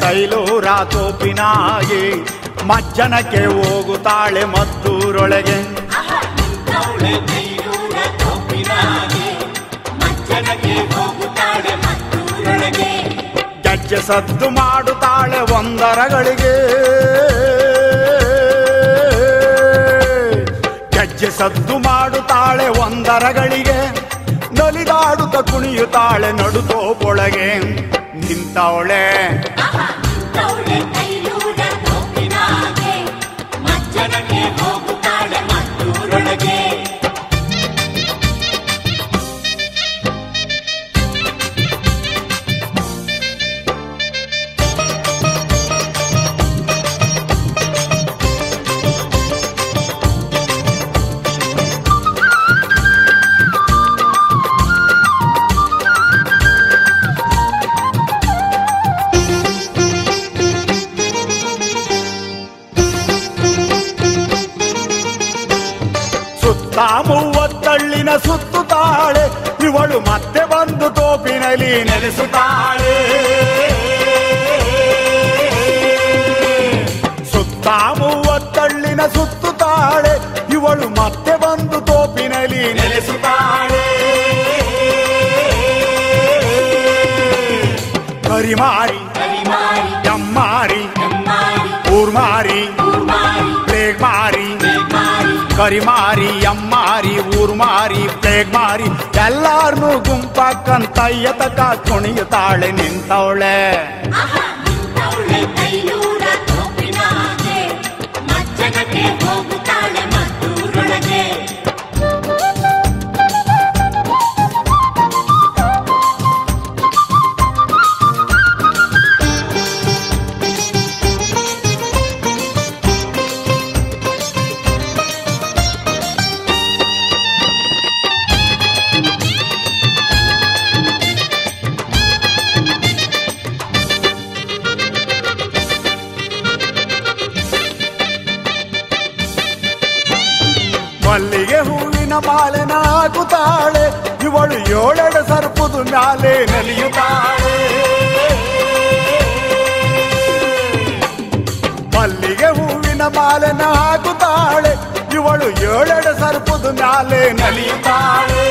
ತೈಲೂರ ತೋಪಿನಾಗಿ ಮಜ್ಜನಕ್ಕೆ ಹೋಗುತ್ತಾಳೆ ಮದ್ದೂರೊಳಗೆ ನಿಂತವಳೆ ತೈಲೂರ ತೋಪಿನಾಗೆ ಮಜ್ಜನಕ್ಕೆ ಹೋಗುತ್ತಾಳೆ ಮದ್ದೂರೊಳಗೆ ಗೆಜ್ಜೆ ಸದ್ದು ಮಾಡುತ್ತಾಳೆ ಒಂದರಗಳಿಗೆ ಗೆಜ್ಜೆ ಸದ್ದು ಮಾಡುತ್ತಾಳೆ ಒಂದರಗಳಿಗೆ ನಲಿದಾಡುತ್ತ ಕುಣಿಯುತ್ತಾಳೆ ನಡುತೋಪೊಳಗೆ ನಿಂತವಳೆ ನಿಂತವಳೆ ತೈಲೂರ ತೋಪಿನಾಗೆ ಮಜ್ಜನಕ್ಕೆ ಹೋಗುತ್ತಾಳೆ ಮದ್ದೂರೊಳಗೆ ಸುತ್ತ ಮೂವತ್ತಳ್ಳಿನ ಸುತ್ತುತ್ತಾಳೆ ಇವಳು ಮತ್ತೆ ಬಂದು ತೋಪಿನಲ್ಲಿ ನೆಲೆಸುತ್ತಾಳೆ ಸುತ್ತ ಮೂವತ್ತಳ್ಳಿನ ಸುತ್ತುತ್ತಾಳೆ ಇವಳು ಮತ್ತೆ ಬಂದು ತೋಪಿನಲ್ಲಿ ನೆಲೆಸುತ್ತಾಳೆ ಕರಿಮಾರಿ ಕರಿಮಾರಿ ಎಮ್ಮಾರಿ ಎಮ್ಮಾರಿ ಊರ್ಮಾರಿ ಕೂಮಾರಿ ಪ್ಲೇಗ್ ಮಾರಿ ಮಾರಿ ಕರಿಮಾರಿ ಅಮ್ಮಾರಿ ಊರು ಮಾರಿ ಪ್ಲೇಗ್ ಮಾರಿ ಎಲ್ಲಾರ್ನು ಗುಂಪಾಕಂತ ತಕ ಕುಣಿಯುತ್ತಾಳೆ ನಿಂತವಳೆ ನಿಂತವಳೆ ತೈಲೂರ ತೋಪಿನಾಗೆ ಮಜ್ಜನಕ್ಕೆ ಹೋಗುತ್ತಾಳೆ ಮದ್ದೂರೊಳಗೆ ಮಲ್ಲಿಗೆ ಹೂವಿನ ಮಾಲೆನ ಹಾಕುತ್ತಾಳೆ ಇವಳು ಏಳೆಡೆ ಸರ್ಪುದು ಮ್ಯಾಲೆ ನಲಿಯುತ್ತಾಳೆ ಮಲ್ಲಿಗೆ ಹೂವಿನ ಮಾಲೆನ ಹಾಕುತ್ತಾಳೆ ಇವಳು ಏಳೆಡೆ ಸರ್ಪುದು ಮ್ಯಾಲೆ ನಲಿಯುತ್ತಾಳೆ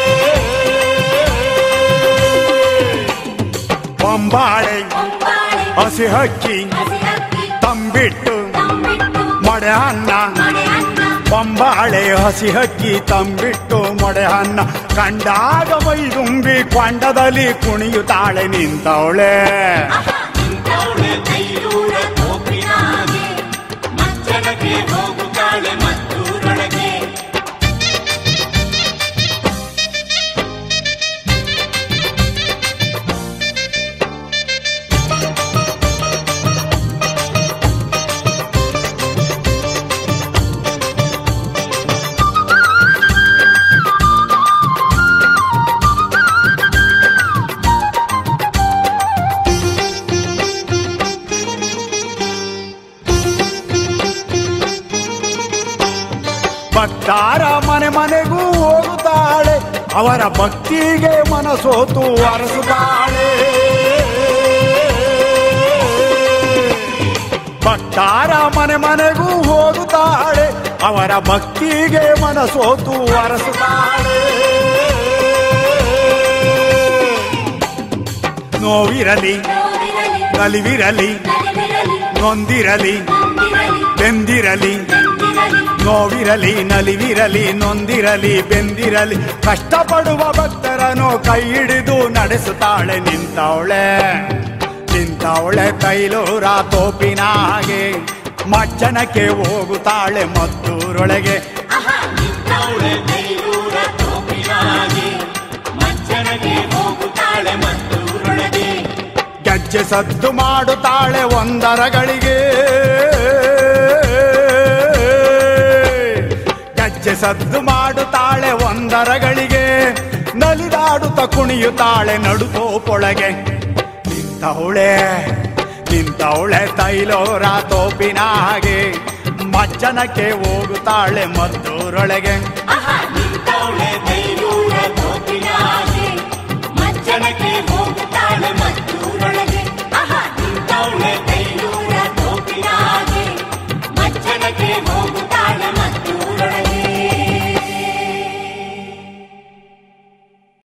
ಬೊಂಬಾಳೆ ಬೊಂಬಾಳೆ ಹಸಿ ಹಕ್ಕಿ ಹಸಿಹಕ್ಕಿ ತಂಬಿಟ್ಟು ತಂಬಿಟ್ಟು ಮೊಡೆ ಅನ್ನ ಮಳೆ ಅನ್ನ ಬೊಂಬಾಳೆ ಹಸಿ ಹಕ್ಕಿ ತಂಬಿಟ್ಟು ಮೊಡೆ ಅನ್ನ ಕಂಡಾಗ ಮೈದುಂಬಿ ಕೊಂಡದಲ್ಲಿ ಕುಣಿಯುತ್ತಾಳೆ ನಿಂತವಳೆ ನಿಂತವಳೆ ತೈಲೂರ ತೋಪಿನಾಗೆ ಮಜ್ಜನಕ್ಕೆ ಹೋಗುತ್ತಾಳೆ ಮದ್ದೂರೊಳಗೆ ಭಕ್ತಾರ ಮನೆ ಮನೆಗೂ ಹೋಗುತ್ತಾಳೆ ಅವರ ಭಕ್ತಿಗೆ ಮನಸೋತು ಅರಸುತ್ತಾಳೆ ಭಕ್ತಾರ ಮನೆ ಮನೆಗೂ ಹೋಗುತ್ತಾಳೆ ಅವರ ಭಕ್ತಿಗೆ ಮನಸೋತು ಅರಸುತ್ತಾಳೆ ನೋವಿರಲಿ ನೋವಿರಲಿ ನಲಿವಿರಲಿ ನಲಿವಿರಲಿ ನೊಂದಿರಲಿ ನೊಂದಿರಲಿ ಬೆಂದಿರಲಿ ಬೆಂದಿರಲಿ ನೋವಿರಲಿ ನಲಿವಿರಲಿ ನೊಂದಿರಲಿ ಬೆಂದಿರಲಿ ಕಷ್ಟಪಡುವ ಭಕ್ತರನ್ನು ಕೈ ಹಿಡಿದು ನಡೆಸುತ್ತಾಳೆ ನಿಂತವಳೆ ನಿಂತವಳೆ ತೈಲೂರ ತೋಪಿನ ಹಾಗೆ ಮಜ್ಜನಕ್ಕೆ ಹೋಗುತ್ತಾಳೆ ಮದ್ದೂರೊಳಗೆ ಆಹಾ ನಿಂತವಳೆ ತೈಲೂರ ತೋಪಿನಾಗೆ ಮಜ್ಜನಕ್ಕೆ ಹೋಗುತ್ತಾಳೆ ಮದ್ದೂರೊಳಗೆ ಗೆಜ್ಜೆ ಸದ್ದು ಮಾಡುತ್ತಾಳೆ ಒಂದರಗಳಿಗೆ ಗೆಜ್ಜೆ ಸದ್ದು ಮಾಡುತ್ತಾಳೆ ಒಂದರಗಳಿಗೆ ನಲಿದಾಡುತ್ತ ಕುಣಿಯುತ್ತಾಳೆ ನಡುತೋಪೊಳಗೆ ನಿಂತವಳೆ ನಿಂತವಳೆ ತೈಲೋರ ತೋಪಿನ ಹಾಗೆ ಮಜ್ಜನಕ್ಕೆ ಹೋಗುತ್ತಾಳೆ ಮದ್ದೂರೊಳಗೆ ಆಹಾ ನಿಂತವಳೆ ತೈಲೂರ ತೋಪಿನಾಗೆ ಮಜ್ಜನಕ್ಕೆ ಹೋಗುತ್ತಾಳೆ